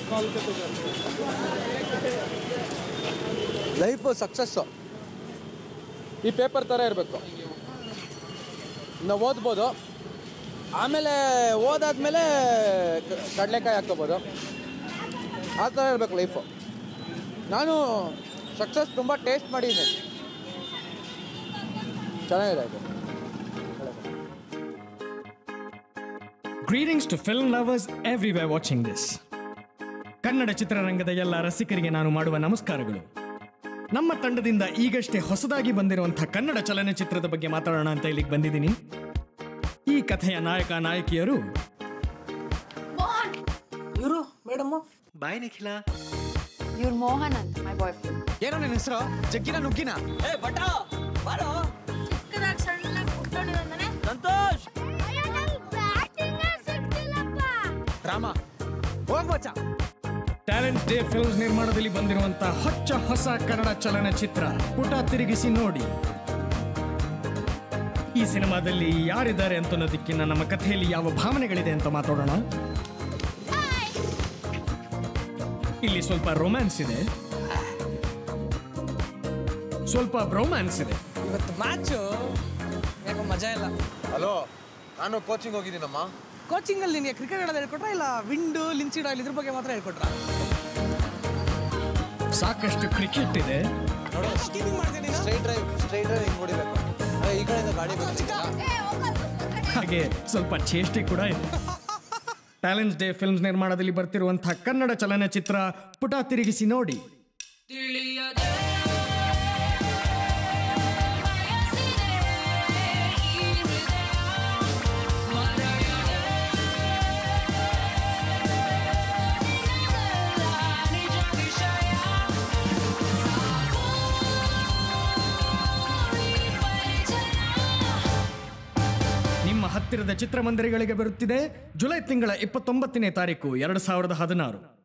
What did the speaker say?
life success ಈ paper ಥರ ಇರಬೇಕು ನಾವು ಓದ್ಬೋದು ಆಮೇಲೆ ಓದಾದ್ಮೇಲೆ ಕ- ಕಡಲೆಕಾಯಿ ಹಾಕ್ಕೋಬೋದು ಆ ಥರ ಇರಬೇಕು ಲೈಫು ನಾನು ಸಕ್ಸಸ್ ತುಂಬ ಟೇಸ್ಟ್ ಮಾಡಿದ್ದೀನಿ ಚೆನ್ನಾಗಿದೆ ಇದು greetings to film lovers everywhere watching this Kannada ಚಿತ್ರರಂಗದ ಎಲ್ಲ ರಸಿಕರಿಗೆ ನಾನು ಮಾಡುವ ನಮಸ್ಕಾರಗಳು ನಮ್ಮ ತಂಡದಿಂದ ಈಗಷ್ಟೇ ಹೊಸದಾಗಿ ಬಂದಿರುವಂಥ ಕನ್ನಡ ಚಲನಚಿತ್ರದ ಬಗ್ಗೆ ಮಾತಾಡೋಣ ಅಂತ ಇಲ್ಲಿಗೆ ಬಂದಿದ್ದೀನಿ ಈ ಕಥೆಯ ನಾಯಕ ನಾಯಕಿಯರು ಇವರು ಮೇಡಮ್ಮು ಬಾಯ್ ನಿಖಿಲ ಇವ್ರು ಮೋಹನ್ ಅಂತ ಮೈ ಬಾಯ್ ಫ್ರೆಂಡ್ ಏನೋ ನಿನ್ನ ಹೆಸರು ಜಗ್ಗಿನ ನುಗ್ಗಿನ ಏ ಬಟ ಬಾರೋ ಚಿಕ್ಕದಾಗಿ ಸಣ್ಣದಾಗಿ ಕುತ್ಕೊಂಡಿದ್ದಾನೆ ಸಂತೋಷ್ ರಾಮ ಹೋಗ್ ಮಚ್ಚ ಟ್ಯಾಲೆಂಟ್ ಡೇ ಫಿಲ್ಮ್ಸ್ ನಿರ್ಮಾಣದಲ್ಲಿ ಬಂದಿರುವಂಥ ಹೊಚ್ಚ ಹೊಸ ಕನ್ನಡ ಚಲನಚಿತ್ರ ಪುಟ ತಿರುಗಿಸಿ ನೋಡಿ ಈ ಸಿನಿಮಾದಲ್ಲಿ ಯಾರಿದ್ದಾರೆ ಅಂತ ಅನ್ನೋದಕ್ಕಿಂತ ನಮ್ಮ ಕಥೆಯಲ್ಲಿ ಯಾವ ಭಾವನೆಗಳಿದೆ ಅಂತ ಮಾತಾಡೋಣ ಇಲ್ಲಿ ಸ್ವಲ್ಪ ರೊಮ್ಯಾನ್ಸ್ ಇದೆ ಸ್ವಲ್ಪ ಬ್ರೊಮ್ಯಾನ್ಸ್ ಇದೆ ಇವತ್ತು ಮ್ಯಾಚು ಯಾಕೋ ಮಜಾ ಇಲ್ಲ ಹಲೋ ನಾನು ಕೋಚಿಂಗ್ ಹೋಗಿದ್ದೀನಮ್ಮ ಕೋಚಿಂಗ್ ಅಲ್ಲಿ ನಿನಗೆ ಕ್ರಿಕೆಟ್ ಆಡೋದು ಹೇಳ್ಕೊಟ್ರ ಇಲ್ಲ ವಿಂಡು ಲಿನ್ಸಿಡ್ ಆಯಿಲ್ ಇದ್ರ ಬಗ್ಗೆ ಮಾತ್ರ ಹೇಳ್ಕೊಟ್ರ ಸಾಕಷ್ಟು ಕ್ರಿಕೆಟ್ ಇದೆ ನೋಡು ಸ್ಟ್ರೈಟ್ ಡ್ರೈವ್ ಸ್ಟ್ರೈಟ್ ಡ್ರೈವ್ ಹಿಂಗೆ ಹೊಡಿಬೇಕು ಅದೇ ಈ ಕಡೆಯಿಂದ ಗಾಡಿ ಬರ್ತಿಲ್ಲ ಹಾಗೆ ಸ್ವಲ್ಪ ಚೇಷ್ಟೆ ಕೂಡ ಇದೆ ಟ್ಯಾಲೆಂಟ್ಸ್ ಡೇ ಫಿಲ್ಮ್ಸ್ ನಿರ್ಮಾಣದಲ್ಲಿ ಬರ್ತಿರುವಂತಹ ಕನ್ನಡ ಚಲನಚಿತ್ರ ಪುಟ ತಿರುಗಿಸಿ ನೋಡಿ ನಿಮ್ಮ ಹತ್ತಿರದ ಚಿತ್ರಮಂದಿರಗಳಿಗೆ ಬರುತ್ತಿದೆ ಜುಲೈ ತಿಂಗಳ ಇಪ್ಪತ್ತೊಂಬತ್ತನೇ ತಾರೀಕು ಎರಡು ಸಾವಿರದ ಹದಿನಾರು